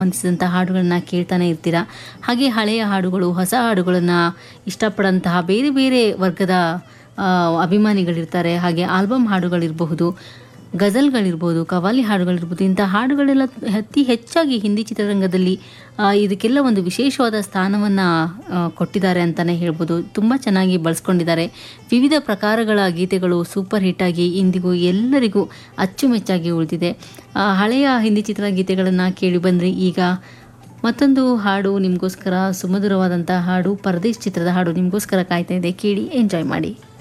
ಸಂಬಂಧಿಸಿದಂಥ ಹಾಡುಗಳನ್ನ ಕೇಳ್ತಾನೆ ಇರ್ತೀರಾ ಹಾಗೆ ಹಳೆಯ ಹಾಡುಗಳು ಹೊಸ ಹಾಡುಗಳನ್ನು ಇಷ್ಟಪಡೋಂತಹ ಬೇರೆ ಬೇರೆ ವರ್ಗದ ಆ, ಅಭಿಮಾನಿಗಳಿರ್ತಾರೆ ಹಾಗೆ ಆಲ್ಬಮ್ ಹಾಡುಗಳಿರಬಹುದು ಗಜಲ್ಗಳಿರ್ಬೋದು ಕವಾಲಿ ಹಾಡುಗಳಿರ್ಬೋದು ಇಂಥ ಹಾಡುಗಳೆಲ್ಲ ಅತಿ ಹೆಚ್ಚಾಗಿ ಹಿಂದಿ ಚಿತ್ರರಂಗದಲ್ಲಿ ಆ, ಇದಕ್ಕೆಲ್ಲ ಒಂದು ವಿಶೇಷವಾದ ಸ್ಥಾನವನ್ನು ಕೊಟ್ಟಿದ್ದಾರೆ ಅಂತಲೇ ಹೇಳ್ಬೋದು ತುಂಬ ಚೆನ್ನಾಗಿ ಬಳಸ್ಕೊಂಡಿದ್ದಾರೆ ವಿವಿಧ ಪ್ರಕಾರಗಳ ಗೀತೆಗಳು ಸೂಪರ್ ಹಿಟ್ಟಾಗಿ ಇಂದಿಗೂ ಎಲ್ಲರಿಗೂ ಅಚ್ಚುಮೆಚ್ಚಾಗಿ ಉಳಿದಿದೆ ಆ, ಹಳೆಯ ಹಿಂದಿ ಚಿತ್ರಗೀತೆಗಳನ್ನು ಕೇಳಿ ಬಂದರೆ ಈಗ ಮತ್ತೊಂದು ಹಾಡು ನಿಮಗೋಸ್ಕರ ಸುಮಧುರವಾದಂಥ ಹಾಡು ಪರದೇಶ್ ಚಿತ್ರದ ಹಾಡು ನಿಮಗೋಸ್ಕರ ಕಾಯ್ತಾ ಇದೆ ಕೇಳಿ ಎಂಜಾಯ್ ಮಾಡಿ